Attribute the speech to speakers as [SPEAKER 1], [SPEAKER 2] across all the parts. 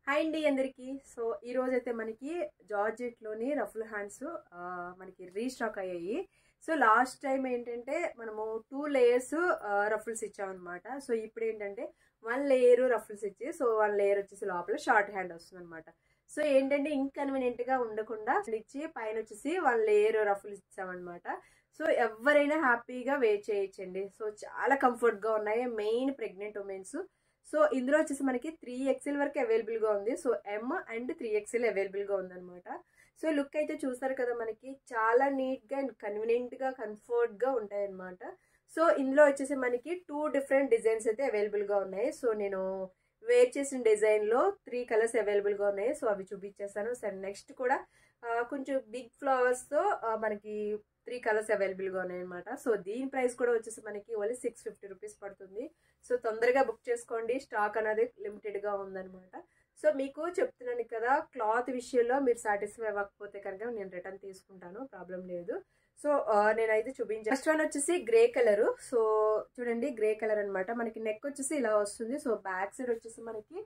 [SPEAKER 1] hi అండి అందరికీ so ఈ రోజు అయితే మనకి జార్జెట్లోని రఫుల్ హ్యాండ్స్ మనకి రీస్టాక్ అయ్యాయి సో లాస్ట్ టైం ఏంటంటే మనము టూ లేయర్స్ రఫుల్స్ ఇచ్చామన్నమాట సో ఇప్పుడు ఏంటంటే వన్ లేయర్ రఫుల్స్ ఇచ్చి సో వన్ లేయర్ వచ్చేసి లోపల షార్ట్ హ్యాండ్ వస్తుంది అనమాట సో ఏంటంటే ఇన్కన్వీనియంట్ గా ఉండకుండా ఇచ్చి పైన వచ్చేసి వన్ లేయర్ రఫుల్స్ ఇచ్చామన్నమాట సో ఎవరైనా హ్యాపీగా వేర్ చేయొచ్చండి సో చాలా కంఫర్ట్ గా ఉన్నాయి మెయిన్ ప్రెగ్నెంట్ ఉమెన్స్ సో ఇందులో వచ్చేసి మనకి త్రీ ఎక్స్ఎల్ వరకు అవైలబుల్ గా ఉంది so M and three XL available గా ఉందన్నమాట సో లుక్ అయితే చూస్తారు కదా మనకి చాలా నీట్ గా అండ్ కన్వీనియంట్ గా కంఫర్ట్ గా ఉంటాయి అనమాట సో ఇందులో వచ్చేసి మనకి టూ డిఫరెంట్ డిజైన్స్ అయితే అవైలబుల్ గా ఉన్నాయి సో నేను వేర్ చేసిన డిజైన్ లో త్రీ కలర్స్ అవైలబుల్ గా ఉన్నాయి సో అవి చూపించేస్తాను సరే నెక్స్ట్ కూడా కొంచెం బిగ్ ఫ్లవర్స్ తో మనకి త్రీ కలర్స్ అవైలబుల్ గా ఉన్నాయి అనమాట సో దీని ప్రైస్ కూడా వచ్చేసి మనకి ఓన్లీ సిక్స్ ఫిఫ్టీ రూపీస్ పడుతుంది సో తొందరగా బుక్ చేసుకోండి స్టాక్ అనేది లిమిటెడ్ గా ఉందన్నమాట సో మీకు చెప్తున్నాను కదా క్లాత్ విషయంలో మీరు సాటిస్ఫై అవ్వకపోతే కనుక నేను రిటర్న్ తీసుకుంటాను ప్రాబ్లం లేదు సో నేనైతే చూపించాను ఫస్ట్ వన్ వచ్చేసి గ్రే కలర్ సో చూడండి గ్రే కలర్ అనమాట మనకి నెక్ వచ్చేసి ఇలా వస్తుంది సో బ్యాక్ సైడ్ వచ్చేసి మనకి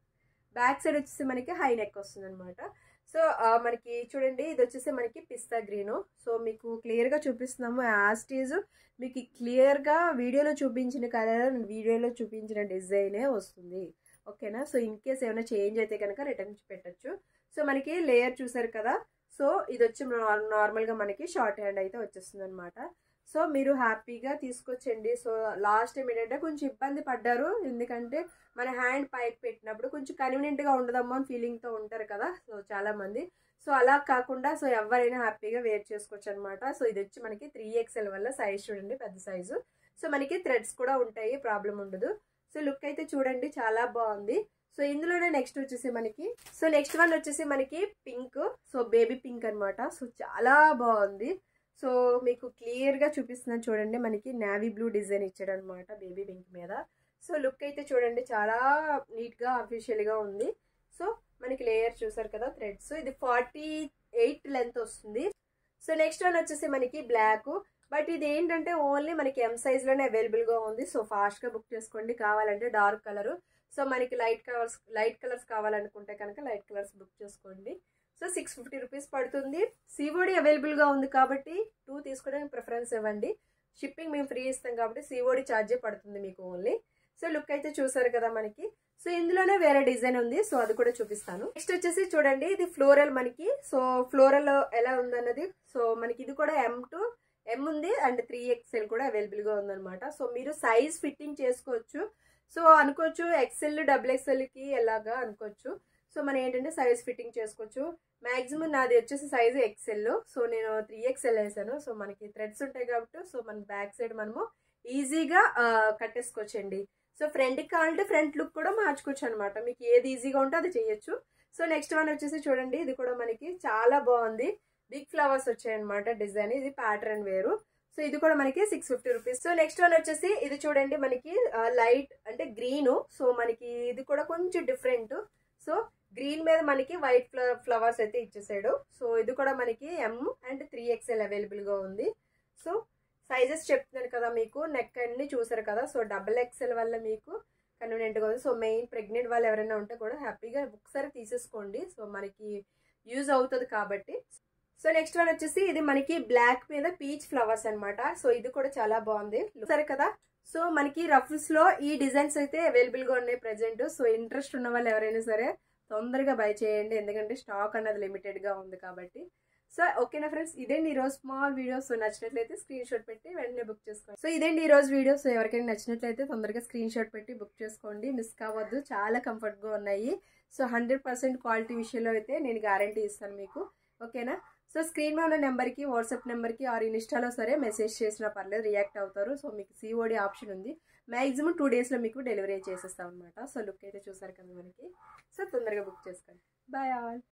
[SPEAKER 1] బ్యాక్ సైడ్ వచ్చేసి మనకి హై నెక్ వస్తుంది అనమాట సో మనకి చూడండి ఇది వచ్చేసి మనకి పిస్తా గ్రీన్ సో మీకు క్లియర్గా చూపిస్తున్నాము యాస్టీజ్ మీకు క్లియర్గా వీడియోలో చూపించిన కలర్ వీడియోలో చూపించిన డిజైనే వస్తుంది ఓకేనా సో ఇన్ కేస్ ఏమైనా చేంజ్ అయితే కనుక రిటర్న్ పెట్టచ్చు సో మనకి లేయర్ చూసారు కదా సో ఇది వచ్చి నార్మల్గా మనకి షార్ట్ హ్యాండ్ అయితే వచ్చేస్తుంది అనమాట సో మీరు హ్యాపీగా తీసుకొచ్చండి సో లాస్ట్ టైం ఏంటంటే కొంచెం ఇబ్బంది పడ్డారు ఎందుకంటే మన హ్యాండ్ పైకి పెట్టినప్పుడు కొంచెం కన్వీనియంట్గా ఉండదమ్మా అని ఫీలింగ్తో ఉంటారు కదా సో చాలామంది సో అలా కాకుండా సో ఎవరైనా హ్యాపీగా వేర్ చేసుకోవచ్చు అనమాట సో ఇది వచ్చి మనకి త్రీ ఎక్స్ఎల్ వల్ల సైజ్ చూడండి పెద్ద సైజు సో మనకి థ్రెడ్స్ కూడా ఉంటాయి ప్రాబ్లం ఉండదు సో లుక్ అయితే చూడండి చాలా బాగుంది సో ఇందులోనే నెక్స్ట్ వచ్చేసి మనకి సో నెక్స్ట్ వన్ వచ్చేసి మనకి పింక్ సో బేబీ పింక్ అనమాట సో చాలా బాగుంది సో మీకు క్లియర్గా చూపిస్తున్నాను చూడండి మనకి నావీ బ్లూ డిజైన్ ఇచ్చాడు అనమాట బేబీ పింక్ మీద సో లుక్ అయితే చూడండి చాలా నీట్గా అఫీషియల్గా ఉంది సో మనకి లేయర్ చూసారు కదా థ్రెడ్స్ ఇది ఫార్టీ ఎయిట్ లెంత్ వస్తుంది సో నెక్స్ట్ వన్ వచ్చేసి మనకి బ్లాక్ బట్ ఇది ఏంటంటే ఓన్లీ మనకి ఎం సైజ్లోనే అవైలబుల్గా ఉంది సో ఫాస్ట్గా బుక్ చేసుకోండి కావాలంటే డార్క్ కలర్ సో మనకి లైట్ కలర్స్ లైట్ కలర్స్ కావాలనుకుంటే కనుక లైట్ కలర్స్ బుక్ చేసుకోండి సో సిక్స్ ఫిఫ్టీ రూపీస్ పడుతుంది సిఓడి అవైలబుల్గా ఉంది కాబట్టి టూ తీసుకోవడానికి ప్రిఫరెన్స్ ఇవ్వండి షిప్పింగ్ మేము ఫ్రీ ఇస్తాం కాబట్టి సిఓడి ఛార్జే పడుతుంది మీకు ఓన్లీ సో లుక్ అయితే చూసారు కదా మనకి సో ఇందులోనే వేరే డిజైన్ ఉంది సో అది కూడా చూపిస్తాను నెక్స్ట్ వచ్చేసి చూడండి ఇది ఫ్లోరల్ మనకి సో ఫ్లోరల్ ఎలా ఉందన్నది సో మనకి ఇది కూడా ఎం టు ఎం ఉంది అండ్ త్రీ ఎక్స్ఎల్ కూడా అవైలబుల్గా ఉందన్నమాట సో మీరు సైజ్ ఫిట్టింగ్ చేసుకోవచ్చు సో అనుకోవచ్చు ఎక్సెల్ డబుల్ ఎక్సెల్కి ఎలాగా అనుకోవచ్చు సో మనం ఏంటంటే సైజ్ ఫిట్టింగ్ చేసుకోవచ్చు మ్యాక్సిమం నాది వచ్చేసి సైజు ఎక్సెల్ సో నేను త్రీ ఎక్స్ఎల్ వేసాను సో మనకి థ్రెడ్స్ ఉంటాయి కాబట్టి సో మన బ్యాక్ సైడ్ మనము ఈజీగా కట్టేసుకోవచ్చండి సో ఫ్రంట్కి కావాలంటే ఫ్రంట్ లుక్ కూడా మార్చుకోవచ్చు అనమాట మీకు ఏది ఈజీగా ఉంటే అది చేయొచ్చు సో నెక్స్ట్ వన్ వచ్చేసి చూడండి ఇది కూడా మనకి చాలా బాగుంది బిగ్ ఫ్లవర్స్ వచ్చాయన్నమాట డిజైన్ ఇది ప్యాటర్న్ వేరు సో ఇది కూడా మనకి six fifty rupees so next one వచ్చేసి ఇది చూడండి మనకి లైట్ అంటే గ్రీన్ సో మనకి ఇది కూడా కొంచెం డిఫరెంట్ సో గ్రీన్ మీద మనకి వైట్ ఫ్లవర్స్ అయితే ఇచ్చేసాడు సో ఇది కూడా మనకి ఎం అండ్ త్రీ ఎక్స్ఎల్ అవైలబుల్గా ఉంది సో సైజెస్ చెప్తున్నాను కదా మీకు నెక్ అన్ని చూసారు కదా సో డబుల్ ఎక్స్ఎల్ వల్ల మీకు కన్వీనియంట్గా ఉంది సో మెయిన్ ప్రెగ్నెంట్ వాళ్ళు ఎవరైనా ఉంటే కూడా హ్యాపీగా ఒకసారి తీసేసుకోండి సో మనకి యూజ్ అవుతుంది కాబట్టి సో నెక్స్ట్ వన్ వచ్చేసి ఇది మనకి బ్లాక్ మీద పీచ్ ఫ్లవర్స్ అనమాట సో ఇది కూడా చాలా బాగుంది సరే కదా సో మనకి రఫ్స్ లో ఈ డిజైన్స్ అయితే అవైలబుల్ గా ఉన్నాయి ప్రెసెంట్ సో ఇంట్రెస్ట్ ఉన్న వాళ్ళు ఎవరైనా సరే తొందరగా బై చేయండి ఎందుకంటే స్టాక్ అన్నది లిమిటెడ్ గా ఉంది కాబట్టి సో ఓకేనా ఫ్రెండ్స్ ఇదేంటి ఈ రోజు స్మాల్ వీడియోస్ నచ్చినట్లయితే స్క్రీన్ షాట్ పెట్టి వెంటనే బుక్ చేసుకోండి సో ఇదేంటి ఈ రోజు వీడియోస్ ఎవరికైనా నచ్చినట్లయితే తొందరగా స్క్రీన్ షాట్ పెట్టి బుక్ చేసుకోండి మిస్ కావద్దు చాలా కంఫర్ట్ గా ఉన్నాయి సో హండ్రెడ్ పర్సెంట్ క్వాలిటీ విషయంలో అయితే నేను గ్యారంటీ ఇస్తాను మీకు ఓకేనా సో స్క్రీన్ మీద ఉన్న నెంబర్కి వాట్సాప్ నెంబర్కి ఆర్ ఇన్స్టాలో సరే మెసేజ్ చేసినా పర్లేదు రియాక్ట్ అవుతారు సో మీకు సిఓడి ఆప్షన్ ఉంది మ్యాక్సిమం టూ డేస్లో మీకు డెలివరీ చేసేస్తాం అనమాట సో లుక్ అయితే చూసారు కదా మనకి సో తొందరగా బుక్ చేసుకోండి బాయ్ ఆల్